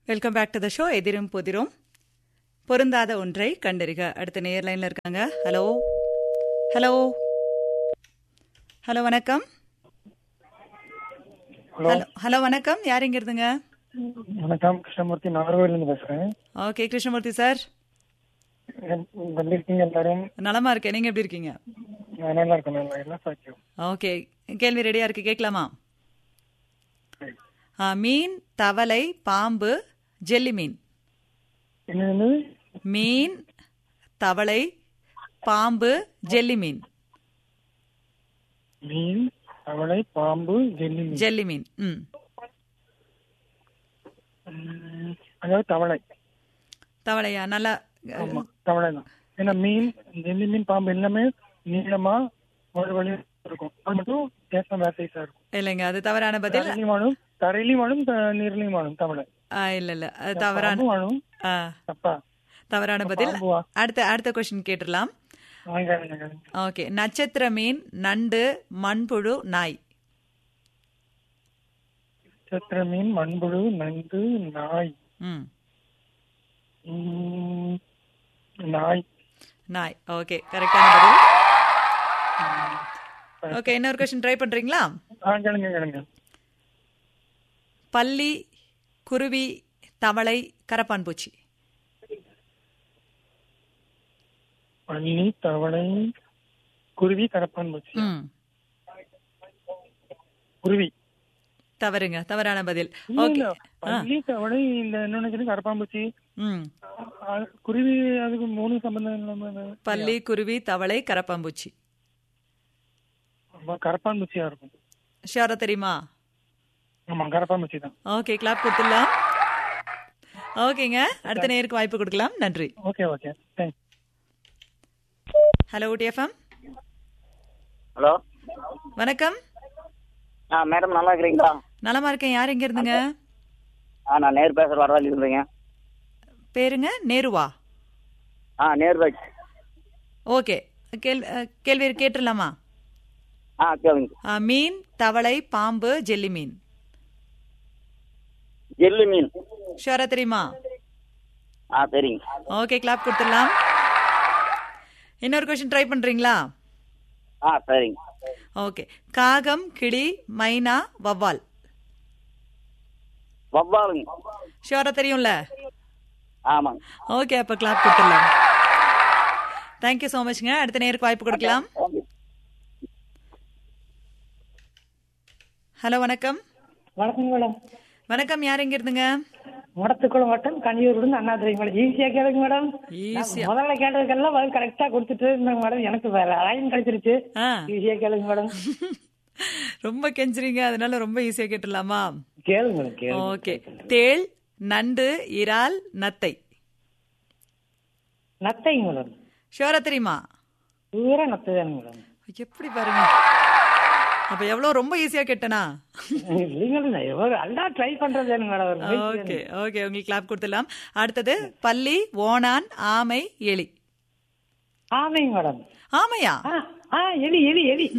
Welcome back to the show எதிரும் புதிரும் பொருந்தாத ஒன்றை கண்டறிக அடுத்த நேர் லைன்ல இருக்காங்க ஹலோ ஹலோ ஹலோ வணக்கம் ஹலோ ஹலோ ஹலோ வணக்கம் யார் இங்க இருந்துங்க வணக்கம் கிருஷ்ணமூர்த்தி நாகர்கோவிலிருந்து பேசுறேன் ஓகே கிருஷ்ணமூர்த்தி சார் என்- வந்திருக்கீங்க எல்லாரும் நலமா இருக்கேன் நீங்க எப்படி இருக்கீங்க நான் நல்லா இருக்கேன் நல்லா என்ன சாக்கியம் ஓகே கேள்வி ரெடியா இருக்கு கேட்கலாமா ஆ, மீன் தவளை பாம்பு ஜெல்லி மீன் என்னது மீன் தவளை பாம்பு ஜெல்லி மீன் மீன் தவளை பாம்பு ஜெல்லி மீன் ஜெல்லி மீன் ம் ம், அதாவது தவளை தவளையா நல்லா ஆமா தவளை தான் ஏன்னா மீன் ஜெல்லி மீன் பாம்பு எல்லாமே நீளமா ஒரு வழி இருக்கும் அது மட்டும் தேசம் வேற சைஸா இருக்கும் இல்லைங்க அது தவறான பதில் தரையிலையும் வாழும் தரையிலையும் வாழும் த- நீர்லையும் வாழும் தவளை ஆ, இல்ல இல்ல அது தவறான பாம்பு வாழும் ஆ, தப்பா தவறான பதில் பாம்பு வா- அடுத்த அடுத்த கொஸ்டின் கேட்டுடலாம் வாங்க, வாங்க, வாங்க. ஓகே நட்சத்திர மீன் நண்டு மண்புழு நாய் நட்சத்திர மீன் மண்புழு நண்டு நாய் ம் ம், நாய் நாய் ஓகே கரெக்டான பதில் ஓகே இன்னொரு கொஸ்டின் ட்ரை பண்றீங்களா ஆ கேளுங்க கேளுங்க பல்லி குருவி தவளை கரப்பான் பூச்சி பள்ளி தவளை குருவி கரப்பான் பூச்சி ம் குருவி தவறுங்க தவறான பதில் இல்ல, ஓகே இல்ல. பள்ளி தவளை இந்த இன்னொன்னு கரப்பான் பூச்சி ம் ஆ, குருவி அதுக்கு மூணு சம்பந்தம் இல்லாம பல்லி குருவி தவளை கரப்பான் பூச்சி ஆமா, கரப்பான் பூச்சியா இருக்கும் ஷியோரா தெரியுமா ஆமா கரப்பான் பூச்சி தான் ஓகே கிளாப் கொடுத்துடலாம் ஓகேங்க அடுத்த நேருக்கு வாய்ப்பு கொடுக்கலாம் நன்றி okay okay thanks hello TFM hello வணக்கம் ஆ மேடம் நல்லா இருக்கிறீங்களா நலமா இருக்கேன் யார் எங்க இருந்துங்க ஆ நான் நேர் பேசுகிற வரதால் இருந்தேங்க பேருங்க நேருவா ஆ நேர் பேக் ஓகே கேள்வி அஹ், கேள்வி கேட்டுடலாமா ஆ கேளுங்க ஆ, மீன் தவளை பாம்பு ஜெல்லி மீன் ஜெல்லி மீன் ஷுவரா தெரியுமா ஆ சரிங்க ஓகே கிளாப் கொடுத்துடலாம் இன்னொரு கொஸ்டின் ட்ரை பண்றீங்களா ஆ சரிங்க ஓகே காகம் கிளி மைனா வவ்வால் வவ்வாலுங்க ஷுவரா தெரியும்ல ஆமாங்க ஓகே அப்ப கிளாப் கொடுத்துடலாம் தேங்க்யூ ஸோ மச்ங்க அடுத்த நேருக்கு வாய்ப்பு கொடுக்கலாம் ஓகே ஹலோ வணக்கம் வணக்கம் மேடம் வணக்கம் யார் எங்க இருந்துங்க முடத்துக்குளம் வட்டம் கனியூர்லேருந்து அண்ணாதுரை மேடம் ஈஸியா கேளுங்க மேடம் ஈஸியா நான் முதல்ல கேட்டதுக்கெல்லாம் பதில் கரெக்டா கொடுத்துட்டு இருந்தேங்க மேடம் எனக்கு வேற லைன் கிடைச்சிருச்சு ஆ ஈஸியா கேளுங்க மேடம் ரொம்ப கெஞ்சுறீங்க அதனால ரொம்ப ஈஸியா கேட்டுடலாமா கேளுங்க மேடம் கேளுங்க ஓகே தேள் நண்டு இறால் நத்தை நத்தைங்க மேடம் ஷுவரா தெரியுமா பூரா நத்தை தானுங்க மேடம் எப்படி பாருங்க அப்ப எவ்வளவு ரொம்ப ஈஸியா கேட்டனா இல்லைங்க மேடம் எவ்வளவு எல்லாம் ட்ரை பண்றது தானுங்க மேடம் ஒரு முயற்சி ஓகே ஓகே உங்களுக்கு கிளாப் கொடுத்துடலாம் அடுத்தது பல்லி ஓணான் ஆமை எலி ஆமைங்க மேடம் ஆமையா ஆ ஆ எலி எலி எலி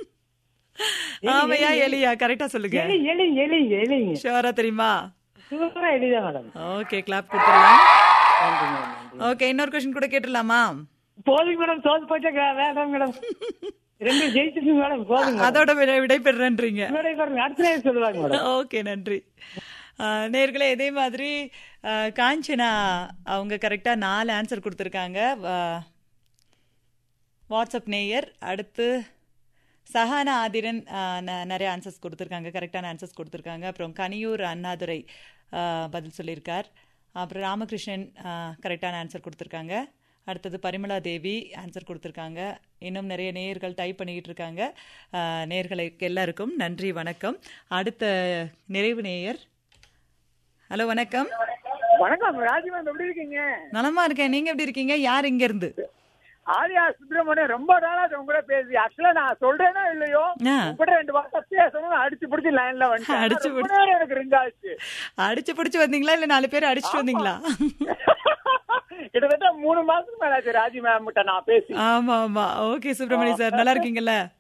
ஆமையா எலியா கரெக்டா சொல்லுங்க எலி எலி எலி எலிங்க ஷுவரா தெரியுமா பூரா எலிதான் மேடம் ஓகே கிளாப் கொடுத்துடலாம் நன்றி மேடம் நன்றி. ஓகே இன்னொரு கொஸ்டின் கூட கேட்டுடலாமா போதுங்க மேடம் தோத்து போச்சா வேண்டாம் மேடம் ரெண்டு ஜெயிச்சிருங்க மேடம் போதுங்க மேடம். அதோட விடை விடைபெறேன்றீங்க முன்னாடி பாருங்க அடுத்த நேரம் சொல்லுவாங்க மேடம் ஓகே நன்றி ஆஹ் நேர்களே இதே மாதிரி ஆஹ் காஞ்சனா அவங்க கரெக்டா நாலு ஆன்சர் கொடுத்துருக்காங்க வா- வாட்ஸ்அப் நேயர் அடுத்து சஹானா ஆதிரன் ஆஹ் ந- நிறைய ஆன்சர்ஸ் கொடுத்துருக்காங்க கரெக்டான ஆன்சர்ஸ் கொடுத்துருக்காங்க அப்புறம் கனியூர் அண்ணாதுரை ஆஹ் பதில் சொல்லியிருக்கார் அப்புறம் ராமகிருஷ்ணன் கரெக்டான ஆன்சர் கொடுத்துருக்காங்க அடுத்தது பரிமளா தேவி ஆன்சர் கொடுத்துருக்காங்க இன்னும் நிறைய நேயர்கள் டைப் பண்ணிக்கிட்டு இருக்காங்க ஆஹ் நேயர்களுக்கு எல்லாருக்கும் நன்றி வணக்கம் அடுத்த நிறைவு நேயர் ஹலோ வணக்கம் வணக்கம் ராஜீவன் எப்படி இருக்கீங்க நலமா இருக்கேன் நீங்க எப்படி இருக்கீங்க யார் இங்க இருந்து ஆரியா சுப்பிரமணியம் ரொம்ப நாளா உங்க கூட பேசி ஆக்சுவலா நான் சொல்றேனோ இல்லையோ ஆ. உங்ககிட்ட ரெண்டு வார்த்தை பேசணும் அடிச்சு பிடிச்சி லைன்ல வந்து அடிச்சு ரொம்ப நேரம் எனக்கு ரிங் ஆச்சு அடிச்சு பிடிச்சு வந்தீங்களா இல்ல நாலு பேர் அடிச்சுட்டு வந்தீங்களா கிட்டத்தட்ட மூணு மாசத்துக்கு மேல ஆச்சு ராஜி மேம் கிட்ட நான் பேசி ஆமா ஆமா ஓகே சுப்பிரமணிய சார் நல்லா இருக்கீங்கல்ல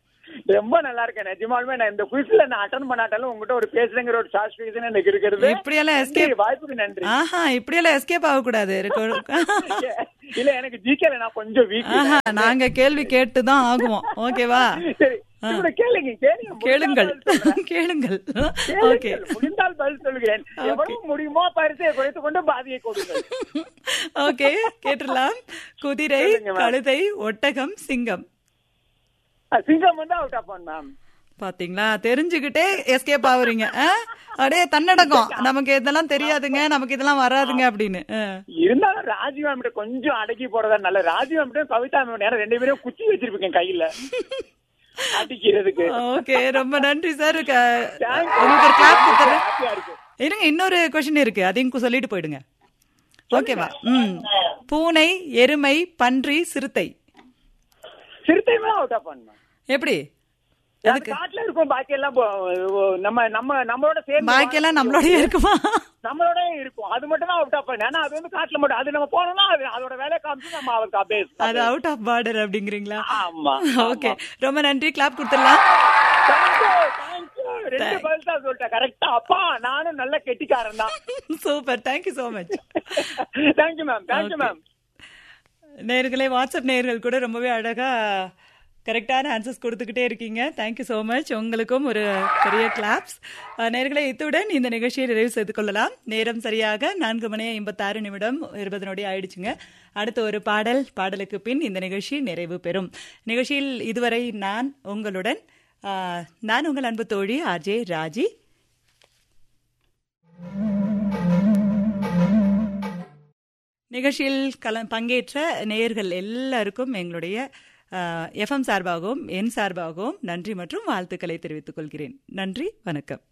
ரொம்ப நல்லா இருக்கேன் நிஜமாலுமே நான் இந்த குயிஸ்ல நான் அட்டன் பண்ணாட்டாலும் உங்ககிட்ட ஒரு பேசுறேங்கிற ஒரு சாட்டிஸ்பேக்ஷன் எனக்கு இருக்கிறது இப்படியெல்லாம் escape- நன்றி, வாய்ப்புக்கு நன்றி ஆஹா இப்படியெல்லாம் எஸ்கேப் ஆகக்கூடாது இல்ல எனக்கு ஜிகேல நான் கொஞ்சம் வீக் ஆஹா நாங்க கேள்வி கேட்டு தான் ஆகுவோம் ஓகேவா சரி இப்ப கேளுங்க கேளுங்க கேளுங்கள் முடிந்தால் பதில் சொல்றேன். கேளுங்கள் ஓகே கேளுங்கள். முடிந்தால் பதில் சொல்கிறேன் எவ்வளவு முடியுமோ பரிசை குறைத்துக் கொண்டு பாதியை கொடுங்கள் ஓகே கேட்டுடலாம் குதிரை சொல்லுங்க, ma'am. கழுதை ஒட்டகம் சிங்கம் அஹ், சிங்கம் வந்து அவுட் ஆஃப் மேம் பாத்தீங்களா தெரிஞ்சுக்கிட்டே எஸ்கேப் ஆகுறீங்க ஆ? அப்படியே தன்னடக்கம் நமக்கு இதெல்லாம் தெரியாதுங்க நமக்கு இதெல்லாம் வராதுங்க அப்படின்னு ஆ. இருந்தாலும் ராஜீவ் மேம் கொஞ்சம் அடக்கி போறதா நல்ல ராஜீவ் மேம் கவிதா மேம் நேரம் ரெண்டு பேரும் குச்சி வச்சிருப்பீங்க கையில அடிக்கிறதுக்கு ஓகே ரொம்ப நன்றி சார் Thank you. உங்களுக்கு ஒரு கிளாப் கொடுத்துறேன் ஹாப்பியா இருக்கு இருங்க இன்னொரு கொஸ்டின் இருக்கு அதையும் கு- சொல்லிட்டு போயிடுங்க ஓகேவா ம் பூனை எருமை பன்றி சிறுத்தை சிறுத்தையுமே அவுட் ஆஃப் மேம் எப்படி அது எதுக்கு காட்டுல இருக்கும் பாக்கி எல்லாம் போ- ஓ, நம்ம நம்ம நம்மளோட சேர்ந்து பாக்கியெல்லாம் நம்மளோடய இருக்குமா நம்மளோட இருக்கும் அது மட்டும் தான் அவுட் ஆஃப் ஏன்னா அது வந்து காட்டுல மட்டும் அது நம்ம போனோம்னா அது அதோட வேலையை காமிச்சு நம்ம அவருக்கு அப்படியே அது அவுட் ஆஃப் பார்டர் அப்படிங்கிறீங்களா ஆமா ஓகே ரொம்ப நன்றி கிளாப் கொடுத்துடலாம் தேங்க்யூ தேங்க்யூ ரெண்டு பதில் தான் சொல்லிட்டேன் கரெக்டா அப்பா நானும் நல்ல கெட்டிக்காரன் தான் super thank you so much thank you ma'am thank you ma'am நேர்களே வாட்ஸ்அப் நேர்கள் கூட ரொம்பவே அழகா கரெக்டான ஆன்சர்ஸ் கொடுத்துக்கிட்டே இருக்கீங்க தேங்க்யூ ஸோ மச் உங்களுக்கும் ஒரு பெரிய கிளாப்ஸ் நேர்களை இத்துடன் இந்த நிகழ்ச்சியை நிறைவு செய்து கொள்ளலாம் நேரம் சரியாக நான்கு மணி ஐம்பத்தாறு நிமிடம் இருபது நொடி ஆயிடுச்சுங்க அடுத்த ஒரு பாடல் பாடலுக்கு பின் இந்த நிகழ்ச்சி நிறைவு பெறும் நிகழ்ச்சியில் இதுவரை நான் உங்களுடன் ஆ, நான் உங்கள் அன்பு தோழி ஆர்ஜே ராஜி நிகழ்ச்சியில் கல பங்கேற்ற நேயர்கள் எல்லாருக்கும் எங்களுடைய எஃப்எம் சார்பாகவும் என் சார்பாகவும் நன்றி மற்றும் வாழ்த்துக்களை தெரிவித்துக் கொள்கிறேன் நன்றி வணக்கம்